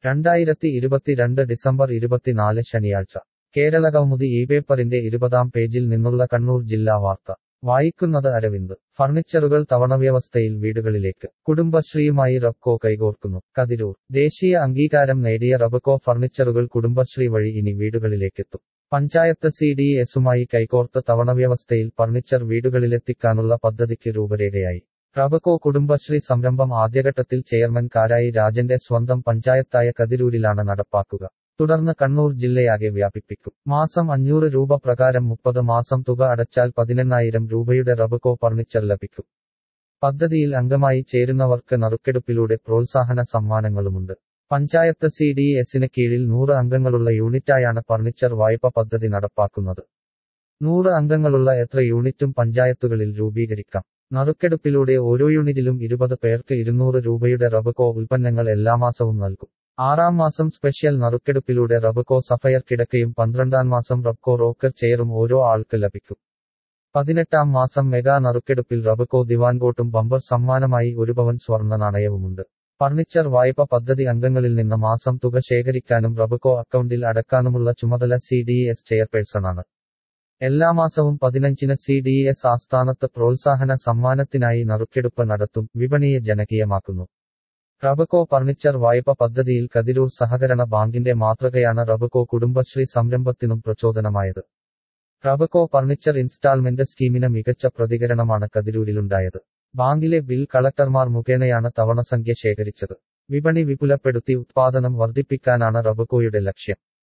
രണ്ടായിരത്തി ഇരുപത്തിരണ്ട് ഡിസംബർ ഇരുപത്തിനാല് ശനിയാഴ്ച കേരളകൗമുദി ഈ പേപ്പറിന്റെ ഇരുപതാം പേജിൽ നിന്നുള്ള കണ്ണൂർ ജില്ലാ വാർത്ത വായിക്കുന്നത് അരവിന്ദ് ഫർണിച്ചറുകൾ തവണവ്യവസ്ഥയിൽ വീടുകളിലേക്ക് കുടുംബശ്രീയുമായി റബ്കോ കൈകോർക്കുന്നു കതിരൂർ ദേശീയ അംഗീകാരം നേടിയ റബ്കോ ഫർണിച്ചറുകൾ കുടുംബശ്രീ വഴി ഇനി വീടുകളിലേക്കെത്തും പഞ്ചായത്ത് സി ഡി എസുമായി കൈകോർത്ത് തവണവ്യവസ്ഥയിൽ ഫർണിച്ചർ വീടുകളിലെത്തിക്കാനുള്ള പദ്ധതിക്ക് രൂപരേഖയായി റബക്കോ കുടുംബശ്രീ സംരംഭം ആദ്യഘട്ടത്തിൽ ചെയർമാൻ കാരായി രാജന്റെ സ്വന്തം പഞ്ചായത്തായ കതിരൂരിലാണ് നടപ്പാക്കുക തുടർന്ന് കണ്ണൂർ ജില്ലയാകെ വ്യാപിപ്പിക്കും മാസം അഞ്ഞൂറ് രൂപ പ്രകാരം മുപ്പത് മാസം തുക അടച്ചാൽ പതിനെണ്ണായിരം രൂപയുടെ റബക്കോ ഫർണിച്ചർ ലഭിക്കും പദ്ധതിയിൽ അംഗമായി ചേരുന്നവർക്ക് നറുക്കെടുപ്പിലൂടെ പ്രോത്സാഹന സമ്മാനങ്ങളുമുണ്ട് പഞ്ചായത്ത് സി ഡി എസിന് കീഴിൽ നൂറ് അംഗങ്ങളുള്ള യൂണിറ്റായാണ് ഫർണിച്ചർ വായ്പ പദ്ധതി നടപ്പാക്കുന്നത് നൂറ് അംഗങ്ങളുള്ള എത്ര യൂണിറ്റും പഞ്ചായത്തുകളിൽ രൂപീകരിക്കാം നറുക്കെടുപ്പിലൂടെ ഓരോ യൂണിറ്റിലും ഇരുപത് പേർക്ക് ഇരുന്നൂറ് രൂപയുടെ റബക്കോ ഉൽപ്പന്നങ്ങൾ എല്ലാ മാസവും നൽകും ആറാം മാസം സ്പെഷ്യൽ നറുക്കെടുപ്പിലൂടെ റബക്കോ സഫയർ കിടക്കയും പന്ത്രണ്ടാം മാസം റബ്കോ റോക്കർ ചെയറും ഓരോ ആൾക്ക് ലഭിക്കും പതിനെട്ടാം മാസം മെഗാ നറുക്കെടുപ്പിൽ റബക്കോ ദിവാൻകോട്ടും ബമ്പർ സമ്മാനമായി ഒരു പവൻ സ്വർണ്ണ നാണയവുമുണ്ട് ഫർണിച്ചർ വായ്പ പദ്ധതി അംഗങ്ങളിൽ നിന്ന് മാസം തുക ശേഖരിക്കാനും റബക്കോ അക്കൗണ്ടിൽ അടക്കാനുമുള്ള ചുമതല സി ഡി എസ് ചെയർപേഴ്സണാണ് എല്ലാ മാസവും പതിനഞ്ചിന് സി ഡി എസ് ആസ്ഥാനത്ത് പ്രോത്സാഹന സമ്മാനത്തിനായി നറുക്കെടുപ്പ് നടത്തും വിപണിയെ ജനകീയമാക്കുന്നു റബക്കോ ഫർണിച്ചർ വായ്പ പദ്ധതിയിൽ കതിരൂർ സഹകരണ ബാങ്കിന്റെ മാതൃകയാണ് റബക്കോ കുടുംബശ്രീ സംരംഭത്തിനും പ്രചോദനമായത് റബക്കോ ഫർണിച്ചർ ഇൻസ്റ്റാൾമെന്റ് സ്കീമിന് മികച്ച പ്രതികരണമാണ് കതിരൂരിലുണ്ടായത് ബാങ്കിലെ ബിൽ കളക്ടർമാർ മുഖേനയാണ് തവണ സംഖ്യ ശേഖരിച്ചത് വിപണി വിപുലപ്പെടുത്തി ഉത്പാദനം വർദ്ധിപ്പിക്കാനാണ് റബക്കോയുടെ ലക്ഷ്യം